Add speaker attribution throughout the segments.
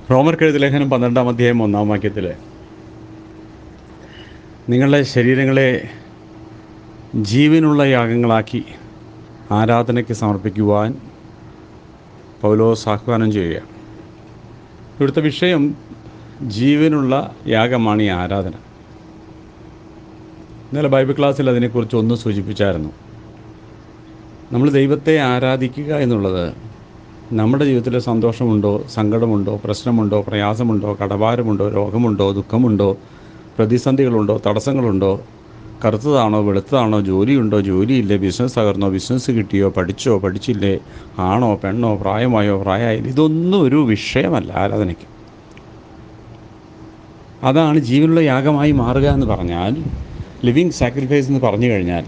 Speaker 1: റോമർക്കെഴുതി ലേഖനം പന്ത്രണ്ടാം അധ്യായം ഒന്നാം വാക്യത്തിൽ നിങ്ങളുടെ ശരീരങ്ങളെ ജീവനുള്ള യാഗങ്ങളാക്കി ആരാധനയ്ക്ക് സമർപ്പിക്കുവാൻ പൗലോസ് ആഹ്വാനം ചെയ്യുക ഇവിടുത്തെ വിഷയം ജീവനുള്ള യാഗമാണ് ഈ ആരാധന ഇന്നലെ ബൈബിൾ ക്ലാസ്സിൽ അതിനെക്കുറിച്ച് ഒന്ന് സൂചിപ്പിച്ചായിരുന്നു നമ്മൾ ദൈവത്തെ ആരാധിക്കുക എന്നുള്ളത് നമ്മുടെ ജീവിതത്തിൽ സന്തോഷമുണ്ടോ സങ്കടമുണ്ടോ പ്രശ്നമുണ്ടോ പ്രയാസമുണ്ടോ കടഭാരമുണ്ടോ രോഗമുണ്ടോ ദുഃഖമുണ്ടോ പ്രതിസന്ധികളുണ്ടോ തടസ്സങ്ങളുണ്ടോ കറുത്തതാണോ വെളുത്തതാണോ ജോലിയുണ്ടോ ജോലിയില്ലേ ബിസിനസ് തകർന്നോ ബിസിനസ് കിട്ടിയോ പഠിച്ചോ പഠിച്ചില്ലേ ആണോ പെണ്ണോ പ്രായമായോ പ്രായമായില്ല ഇതൊന്നും ഒരു വിഷയമല്ല ആരാധനയ്ക്ക് അതാണ് ജീവനുള്ള യാഗമായി മാറുക എന്ന് പറഞ്ഞാൽ ലിവിങ് സാക്രിഫൈസ് എന്ന് പറഞ്ഞു കഴിഞ്ഞാൽ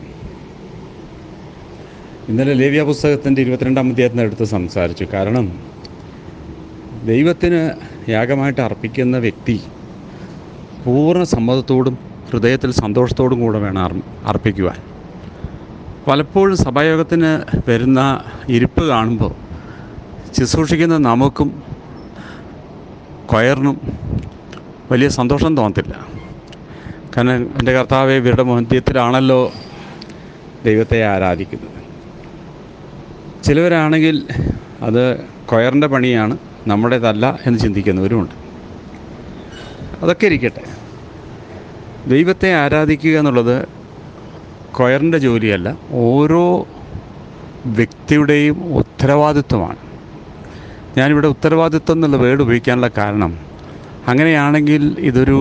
Speaker 1: ഇന്നലെ ലേവ്യ പുസ്തകത്തിൻ്റെ ഇരുപത്തിരണ്ടാം അധ്യായത്തിന് എടുത്ത് സംസാരിച്ചു കാരണം ദൈവത്തിന് യാഗമായിട്ട് അർപ്പിക്കുന്ന വ്യക്തി പൂർണ്ണ സമ്മതത്തോടും ഹൃദയത്തിൽ സന്തോഷത്തോടും കൂടെ വേണം അർ അർപ്പിക്കുവാൻ പലപ്പോഴും സഭായോഗത്തിന് വരുന്ന ഇരിപ്പ് കാണുമ്പോൾ ശുശ്രൂഷിക്കുന്ന നമുക്കും കൊയറിനും വലിയ സന്തോഷം തോന്നത്തില്ല കാരണം എൻ്റെ കർത്താവ് ഇവരുടെ മധ്യത്തിലാണല്ലോ ദൈവത്തെ ആരാധിക്കുന്നത് ചിലവരാണെങ്കിൽ അത് കൊയറിൻ്റെ പണിയാണ് നമ്മുടേതല്ല എന്ന് ചിന്തിക്കുന്നവരുമുണ്ട് അതൊക്കെ ഇരിക്കട്ടെ ദൈവത്തെ ആരാധിക്കുക എന്നുള്ളത് കൊയറിൻ്റെ ജോലിയല്ല ഓരോ വ്യക്തിയുടെയും ഉത്തരവാദിത്വമാണ് ഞാനിവിടെ ഉത്തരവാദിത്വം എന്നുള്ള വേർഡ് ഉപയോഗിക്കാനുള്ള കാരണം അങ്ങനെയാണെങ്കിൽ ഇതൊരു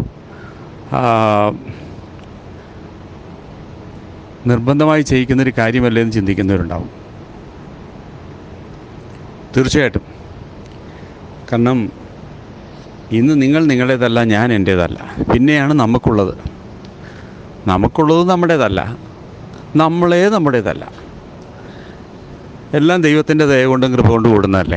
Speaker 1: നിർബന്ധമായി ചെയ്യിക്കുന്നൊരു കാര്യമല്ലേ എന്ന് ചിന്തിക്കുന്നവരുണ്ടാവും തീർച്ചയായിട്ടും കാരണം ഇന്ന് നിങ്ങൾ നിങ്ങളുടേതല്ല ഞാൻ എൻ്റേതല്ല പിന്നെയാണ് നമുക്കുള്ളത് നമുക്കുള്ളത് നമ്മുടേതല്ല നമ്മളേ നമ്മുടേതല്ല എല്ലാം ദൈവത്തിൻ്റെ ദയ കൊണ്ടും കൃപ കൊണ്ട് കൂടുന്നതല്ലേ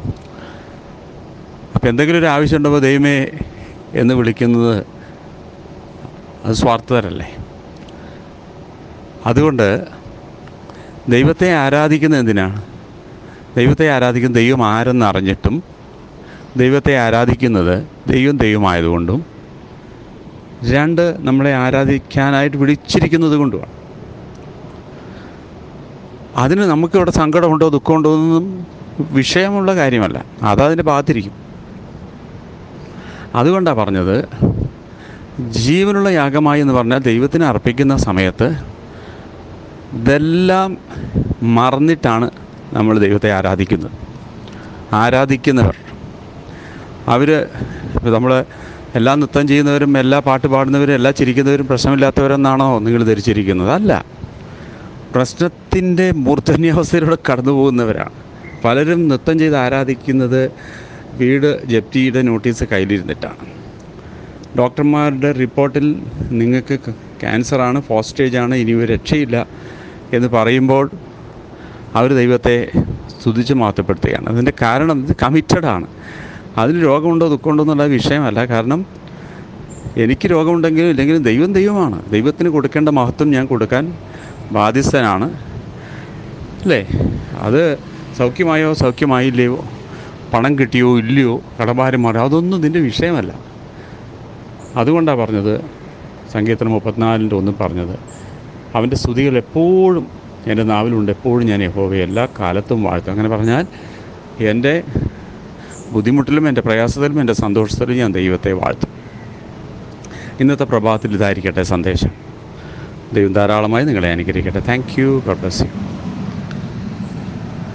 Speaker 1: അപ്പം എന്തെങ്കിലും ഒരു ആവശ്യമുണ്ടാകുമ്പോൾ ദൈവമേ എന്ന് വിളിക്കുന്നത് അത് സ്വാർത്ഥതരല്ലേ അതുകൊണ്ട് ദൈവത്തെ ആരാധിക്കുന്നത് എന്തിനാണ് ദൈവത്തെ ആരാധിക്കുന്ന ദൈവം ആരെന്ന് അറിഞ്ഞിട്ടും ദൈവത്തെ ആരാധിക്കുന്നത് ദൈവം ദൈവമായതുകൊണ്ടും രണ്ട് നമ്മളെ ആരാധിക്കാനായിട്ട് വിളിച്ചിരിക്കുന്നത് കൊണ്ടുമാണ് അതിന് നമുക്കിവിടെ സങ്കടമുണ്ടോ ദുഃഖമുണ്ടോ എന്നൊന്നും വിഷയമുള്ള കാര്യമല്ല അതതിൻ്റെ ഭാഗത്തിരിക്കും അതുകൊണ്ടാണ് പറഞ്ഞത് ജീവനുള്ള യാഗമായി എന്ന് പറഞ്ഞാൽ ദൈവത്തിന് അർപ്പിക്കുന്ന സമയത്ത് ഇതെല്ലാം മറന്നിട്ടാണ് നമ്മൾ ദൈവത്തെ ആരാധിക്കുന്നത് ആരാധിക്കുന്നവർ അവർ നമ്മൾ എല്ലാം നൃത്തം ചെയ്യുന്നവരും എല്ലാ പാട്ട് പാടുന്നവരും എല്ലാ ചിരിക്കുന്നവരും പ്രശ്നമില്ലാത്തവരെന്നാണോ നിങ്ങൾ ധരിച്ചിരിക്കുന്നത് അല്ല പ്രശ്നത്തിൻ്റെ മൂർധന്യാവസ്ഥയിലൂടെ കടന്നു പോകുന്നവരാണ് പലരും നൃത്തം ചെയ്ത് ആരാധിക്കുന്നത് വീട് ജപ്തിയുടെ നോട്ടീസ് കയ്യിലിരുന്നിട്ടാണ് ഡോക്ടർമാരുടെ റിപ്പോർട്ടിൽ നിങ്ങൾക്ക് ക്യാൻസറാണ് ഫസ്റ്റ് സ്റ്റേജാണ് ഇനി ഒരു രക്ഷയില്ല എന്ന് പറയുമ്പോൾ അവർ ദൈവത്തെ സ്തുതിച്ച് മാറ്റപ്പെടുത്തുകയാണ് അതിൻ്റെ കാരണം ഇത് കമ്മിറ്റഡാണ് അതിന് രോഗമുണ്ടോ ദുഃഖമുണ്ടോ എന്നുള്ള വിഷയമല്ല കാരണം എനിക്ക് രോഗമുണ്ടെങ്കിലും ഇല്ലെങ്കിലും ദൈവം ദൈവമാണ് ദൈവത്തിന് കൊടുക്കേണ്ട മഹത്വം ഞാൻ കൊടുക്കാൻ ബാധ്യസ്ഥനാണ് അല്ലേ അത് സൗഖ്യമായോ സൗഖ്യമായില്ലയോ പണം കിട്ടിയോ ഇല്ലയോ കടഭാരം മാറിയോ അതൊന്നും ഇതിൻ്റെ വിഷയമല്ല അതുകൊണ്ടാണ് പറഞ്ഞത് സംഗീതത്തിന് മുപ്പത്തിനാലിൻ്റെ ഒന്നും പറഞ്ഞത് അവൻ്റെ സ്തുതികൾ എപ്പോഴും എൻ്റെ നാവിലുണ്ട് എപ്പോഴും ഞാൻ യഹോവയെ എല്ലാ കാലത്തും വാഴ്ത്തും അങ്ങനെ പറഞ്ഞാൽ എൻ്റെ ബുദ്ധിമുട്ടിലും എൻ്റെ പ്രയാസത്തിലും എൻ്റെ സന്തോഷത്തിലും ഞാൻ ദൈവത്തെ വാഴ്ത്തും ഇന്നത്തെ പ്രഭാതത്തിൽ ഇതായിരിക്കട്ടെ സന്ദേശം ദൈവം ധാരാളമായി നിങ്ങളെ അനുഗ്രഹിക്കട്ടെ thank you God bless U